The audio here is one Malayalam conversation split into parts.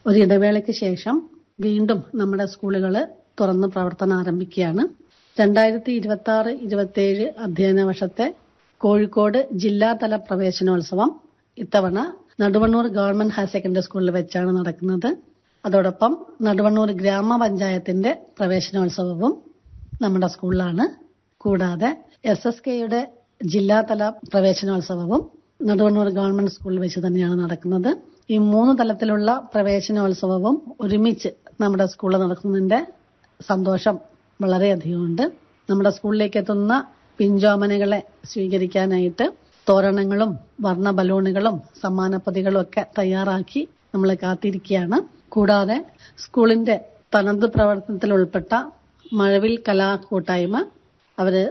ഒരു ഇടവേളയ്ക്ക് ശേഷം വീണ്ടും നമ്മുടെ സ്കൂളുകൾ തുറന്ന് പ്രവർത്തനം ആരംഭിക്കുകയാണ് രണ്ടായിരത്തി ഇരുപത്തി ആറ് ഇരുപത്തിയേഴ് അധ്യയന വർഷത്തെ കോഴിക്കോട് ജില്ലാതല പ്രവേശനോത്സവം ഇത്തവണ നടുവണ്ണൂർ ഗവൺമെന്റ് ഹയർ സെക്കൻഡറി സ്കൂളിൽ വെച്ചാണ് നടക്കുന്നത് അതോടൊപ്പം നടുവണ്ണൂർ ഗ്രാമപഞ്ചായത്തിന്റെ പ്രവേശനോത്സവവും നമ്മുടെ സ്കൂളിലാണ് കൂടാതെ എസ് എസ് കെയുടെ ജില്ലാതല പ്രവേശനോത്സവവും നടുവണ്ണൂർ ഗവൺമെന്റ് സ്കൂളിൽ വെച്ച് തന്നെയാണ് നടക്കുന്നത് ഈ മൂന്ന് തലത്തിലുള്ള പ്രവേശനോത്സവവും ഒരുമിച്ച് നമ്മുടെ സ്കൂളിൽ നടക്കുന്നതിന്റെ സന്തോഷം വളരെയധികമുണ്ട് നമ്മുടെ സ്കൂളിലേക്ക് എത്തുന്ന പിഞ്ചോമനകളെ സ്വീകരിക്കാനായിട്ട് തോരണങ്ങളും വർണ്ണ ബലൂണുകളും സമ്മാനപ്പതികളും ഒക്കെ തയ്യാറാക്കി നമ്മൾ കാത്തിരിക്കുകയാണ് കൂടാതെ സ്കൂളിന്റെ തനത് പ്രവർത്തനത്തിൽ ഉൾപ്പെട്ട മഴവിൽ കലാ കൂട്ടായ്മ അവര്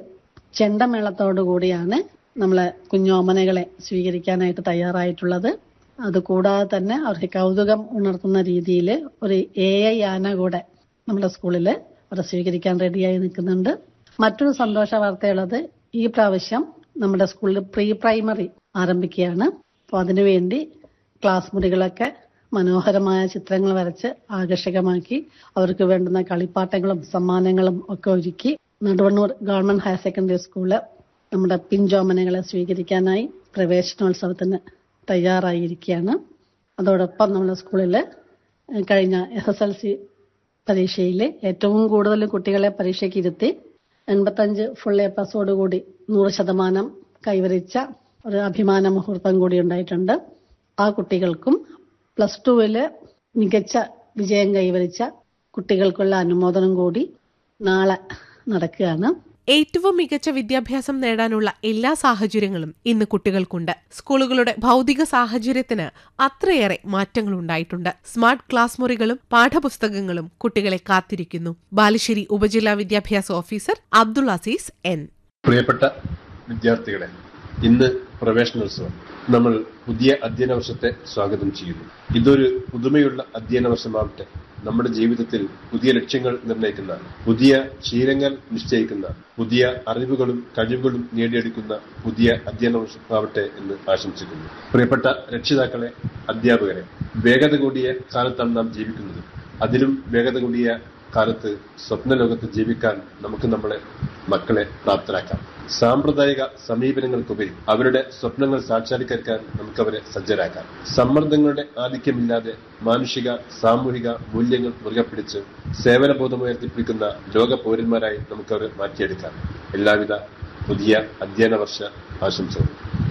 ചെണ്ടമേളത്തോടുകൂടിയാണ് നമ്മളെ കുഞ്ഞോമനകളെ സ്വീകരിക്കാനായിട്ട് തയ്യാറായിട്ടുള്ളത് അതുകൂടാതെ തന്നെ അവർക്ക് കൗതുകം ഉണർത്തുന്ന രീതിയിൽ ഒരു എ ഐ ആന കൂടെ നമ്മുടെ സ്കൂളിൽ അവരെ സ്വീകരിക്കാൻ റെഡിയായി നിൽക്കുന്നുണ്ട് മറ്റൊരു സന്തോഷ വാർത്തയുള്ളത് ഈ പ്രാവശ്യം നമ്മുടെ സ്കൂളിൽ പ്രീ പ്രൈമറി ആരംഭിക്കുകയാണ് അപ്പോൾ അതിനുവേണ്ടി ക്ലാസ് മുറികളൊക്കെ മനോഹരമായ ചിത്രങ്ങൾ വരച്ച് ആകർഷകമാക്കി അവർക്ക് വേണ്ടുന്ന കളിപ്പാട്ടങ്ങളും സമ്മാനങ്ങളും ഒക്കെ ഒരുക്കി Naduvannur government higher secondary school നമ്മുടെ പിഞ്ചോമനകളെ സ്വീകരിക്കാനായി പ്രവേശനോത്സവത്തിന് തയ്യാറായിരിക്കുകയാണ് അതോടൊപ്പം നമ്മുടെ സ്കൂളിൽ കഴിഞ്ഞ എസ് എസ് എൽ സി പരീക്ഷയിൽ ഏറ്റവും കൂടുതൽ കുട്ടികളെ പരീക്ഷയ്ക്ക് ഇരുത്തി എൺപത്തഞ്ച് ഫുൾ എ പ്ലസോടുകൂടി നൂറ് ശതമാനം കൈവരിച്ച ഒരു അഭിമാന മുഹൂർത്തം കൂടി ഉണ്ടായിട്ടുണ്ട് ആ കുട്ടികൾക്കും പ്ലസ് ടുവില് മികച്ച വിജയം കൈവരിച്ച കുട്ടികൾക്കുള്ള അനുമോദനം കൂടി നാളെ നടക്കുകയാണ് ഏറ്റവും മികച്ച വിദ്യാഭ്യാസം നേടാനുള്ള എല്ലാ സാഹചര്യങ്ങളും ഇന്ന് കുട്ടികൾക്കുണ്ട് സ്കൂളുകളുടെ ഭൗതിക സാഹചര്യത്തിന് അത്രയേറെ മാറ്റങ്ങൾ ഉണ്ടായിട്ടുണ്ട് സ്മാർട്ട് ക്ലാസ് മുറികളും പാഠപുസ്തകങ്ങളും കുട്ടികളെ കാത്തിരിക്കുന്നു ബാലുശ്ശേരി ഉപജില്ലാ വിദ്യാഭ്യാസ ഓഫീസർ അബ്ദുൾ അസീസ് എൻ പ്രിയപ്പെട്ട വിദ്യാർത്ഥികളെ ഇന്ന് പ്രവേശനോത്സവം നമ്മൾ പുതിയ അധ്യയന വർഷത്തെ സ്വാഗതം ചെയ്യുന്നു ഇതൊരു പുതുമയുള്ള അധ്യയന വർഷമാവട്ടെ നമ്മുടെ ജീവിതത്തിൽ പുതിയ ലക്ഷ്യങ്ങൾ നിർണ്ണയിക്കുന്ന പുതിയ ശീലങ്ങൾ നിശ്ചയിക്കുന്ന പുതിയ അറിവുകളും കഴിവുകളും നേടിയെടുക്കുന്ന പുതിയ അധ്യയന വർഷമാവട്ടെ എന്ന് ആശംസിക്കുന്നു പ്രിയപ്പെട്ട രക്ഷിതാക്കളെ അധ്യാപകരെ വേഗത കൂടിയ കാലത്താണ് നാം ജീവിക്കുന്നത് അതിലും വേഗത കൂടിയ കാലത്ത് സ്വപ്ന ലോകത്ത് ജീവിക്കാൻ നമുക്ക് നമ്മളെ മക്കളെ പ്രാപ്തരാക്കാം സാമ്പ്രദായിക സമീപനങ്ങൾക്കുപരി അവരുടെ സ്വപ്നങ്ങൾ സാക്ഷാത്കരിക്കാൻ നമുക്ക് അവരെ സജ്ജരാക്കാം സമ്മർദ്ദങ്ങളുടെ ആധിക്യമില്ലാതെ മാനുഷിക സാമൂഹിക മൂല്യങ്ങൾ മുറുകെ പിടിച്ച് സേവനബോധമുയർത്തിപ്പിടിക്കുന്ന ലോക പൗരന്മാരായി നമുക്ക് അവരെ മാറ്റിയെടുക്കാം എല്ലാവിധ പുതിയ അധ്യയന വർഷ ആശംസകൾ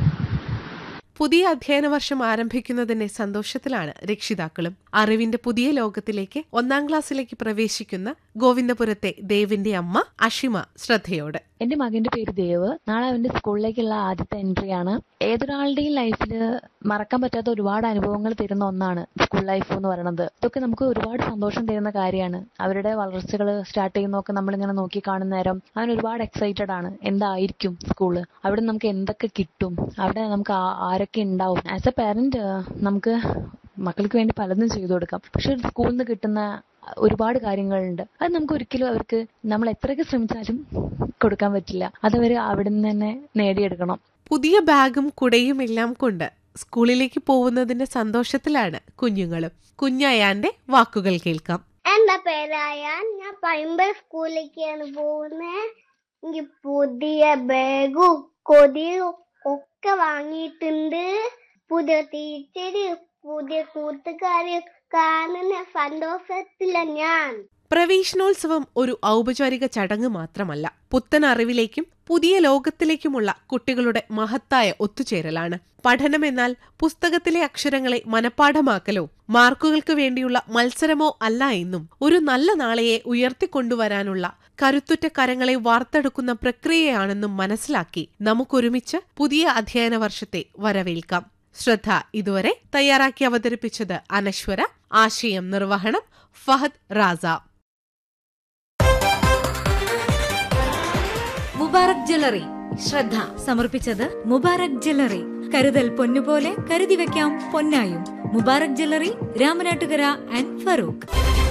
പുതിയ അധ്യയന വർഷം ആരംഭിക്കുന്നതിന്റെ സന്തോഷത്തിലാണ് രക്ഷിതാക്കളും അറിവിന്റെ പുതിയ ലോകത്തിലേക്ക് ഒന്നാം ക്ലാസ്സിലേക്ക് പ്രവേശിക്കുന്ന ഗോവിന്ദപുരത്തെ ദേവിന്റെ അമ്മ അഷിമ ശ്രദ്ധയോട് എന്റെ മകന്റെ പേര് ദേവ് നാളെ അവന്റെ സ്കൂളിലേക്കുള്ള ആദ്യത്തെ എൻട്രി ആണ് ഏതൊരാളുടെയും ലൈഫിൽ മറക്കാൻ പറ്റാത്ത ഒരുപാട് അനുഭവങ്ങൾ തരുന്ന ഒന്നാണ് സ്കൂൾ ലൈഫ് എന്ന് പറയുന്നത് ഇതൊക്കെ നമുക്ക് ഒരുപാട് സന്തോഷം തരുന്ന കാര്യമാണ് അവരുടെ വളർച്ചകൾ സ്റ്റാർട്ട് ചെയ്യുന്നതൊക്കെ നമ്മളിങ്ങനെ നോക്കി കാണുന്ന നേരം അവൻ ഒരുപാട് എക്സൈറ്റഡ് ആണ് എന്തായിരിക്കും സ്കൂള് അവിടെ നമുക്ക് എന്തൊക്കെ കിട്ടും അവിടെ നമുക്ക് ആ- ആരൊക്കെ ഉണ്ടാവും ആസ് എ പാരന്റ് നമുക്ക് മക്കൾക്ക് വേണ്ടി പലതും ചെയ്തു കൊടുക്കാം പക്ഷെ ഒരു സ്കൂളിൽ നിന്ന് കിട്ടുന്ന ഒരുപാട് കാര്യങ്ങളുണ്ട് അത് നമുക്ക് ഒരിക്കലും അവർക്ക് നമ്മൾ എത്രയൊക്കെ ശ്രമിച്ചാലും കൊടുക്കാൻ പറ്റില്ല അതവർ അവിടെ നിന്ന് തന്നെ നേടിയെടുക്കണം പുതിയ ബാഗും കുടയും എല്ലാം കൊണ്ട് സ്കൂളിലേക്ക് പോകുന്നതിന്റെ സന്തോഷത്തിലാണ് കുഞ്ഞുങ്ങളും കുഞ്ഞയാന്റെ വാക്കുകൾ കേൾക്കാം എന്റെ പേരായ ഞാൻ പൈമ്പ സ്കൂളിലേക്കാണ് പോകുന്നത് എനിക്ക് പുതിയ ബാഗും കൊതിയും ഒക്കെ വാങ്ങിയിട്ടുണ്ട് പുതിയ ടീച്ചര് പുതിയ കൂട്ടുകാര് കാണുന്ന സന്തോഷത്തില ഞാൻ പ്രവേശനോത്സവം ഒരു ഔപചാരിക ചടങ്ങ് മാത്രമല്ല പുത്തൻ അറിവിലേക്കും പുതിയ ലോകത്തിലേക്കുമുള്ള കുട്ടികളുടെ മഹത്തായ ഒത്തുചേരലാണ് പഠനമെന്നാൽ പുസ്തകത്തിലെ അക്ഷരങ്ങളെ മനഃപ്പാഠമാക്കലോ മാർക്കുകൾക്ക് വേണ്ടിയുള്ള മത്സരമോ അല്ല എന്നും ഒരു നല്ല നാളെയെ ഉയർത്തിക്കൊണ്ടുവരാനുള്ള കരുത്തുറ്റ കരങ്ങളെ വാർത്തെടുക്കുന്ന പ്രക്രിയയാണെന്നും മനസ്സിലാക്കി നമുക്കൊരുമിച്ച് പുതിയ അധ്യയന വർഷത്തെ വരവേൽക്കാം ശ്രദ്ധ ഇതുവരെ തയ്യാറാക്കി അവതരിപ്പിച്ചത് അനശ്വര ആശയം നിർവഹണം ഫഹദ് റാസ മുബാറക് ജ്വല്ലറി ശ്രദ്ധ സമർപ്പിച്ചത് മുബാറക് ജ്വല്ലറി കരുതൽ പൊന്നുപോലെ കരുതി വെക്കാം പൊന്നായും മുബാറക് ജ്വല്ലറി രാമനാട്ടുകര ആൻഡ് ഫറൂഖ്